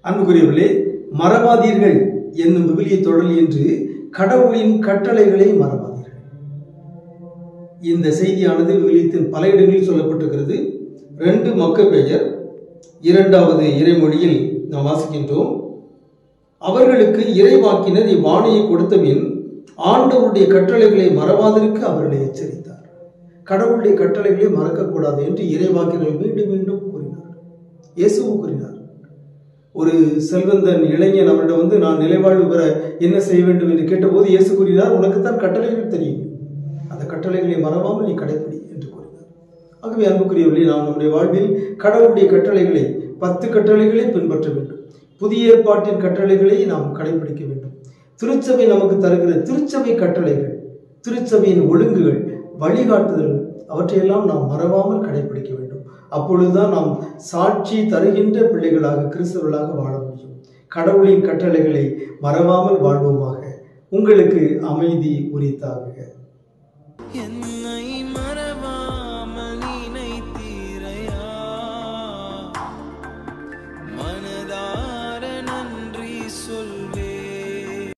அன்புக்குரியவர்களே மறவாதீர்கள் என்னும் விவிலிய தொடர் என்று கடவுளின் கட்டளைகளை மறவாதீர்கள் இந்த செய்தியானது விவிலியத்தின் பல இடங்களில் சொல்லப்பட்டிருக்கிறது ரெண்டு மக்க பெயர் இரண்டாவது இறைமொழியில் நாம் வாசிக்கின்றோம் அவர்களுக்கு இறைவாக்கினர் இவ்வாணையை கொடுத்தபின் ஆண்டவருடைய கட்டளைகளை மறவாதிருக்க அவர்களை எச்சரித்தார் கடவுளுடைய கட்டளைகளை மறக்கக்கூடாது என்று இறைவாக்கினர் மீண்டும் மீண்டும் கூறினார் இயேசுவும் கூறினார் ஒரு செல்வந்தன் இளைஞன் அவரிடம் வந்து நான் நிலைவாழ்வு பெற என்ன செய்ய வேண்டும் என்று கேட்டபோது இயேசு கூறினார் உனக்குத்தான் கட்டளைகள் தெரியும் அந்த கட்டளைகளை மறவாமல் நீ கடைப்பிடி என்று கூறினார் ஆகவே அன்புக்குரியவர்களே நாம் நம்முடைய வாழ்வில் கடவுளுடைய கட்டளைகளை பத்து கட்டளைகளை பின்பற்ற வேண்டும் புதிய ஏற்பாட்டின் கட்டளைகளை நாம் கடைபிடிக்க வேண்டும் திருச்சபை நமக்கு தருகிற திருச்சபை கட்டளைகள் திருச்சபையின் ஒழுங்குகள் வழிகாட்டுதல்கள் அவற்றையெல்லாம் நாம் மறவாமல் கடைபிடிக்க வேண்டும் அப்பொழுதுதான் நாம் சாட்சி தருகின்ற பிள்ளைகளாக கிறிஸ்தவர்களாக வாழ முடியும் கடவுளின் கட்டளைகளை மறவாமல் வாழ்வோமாக உங்களுக்கு அமைதி உரித்தாக என்னை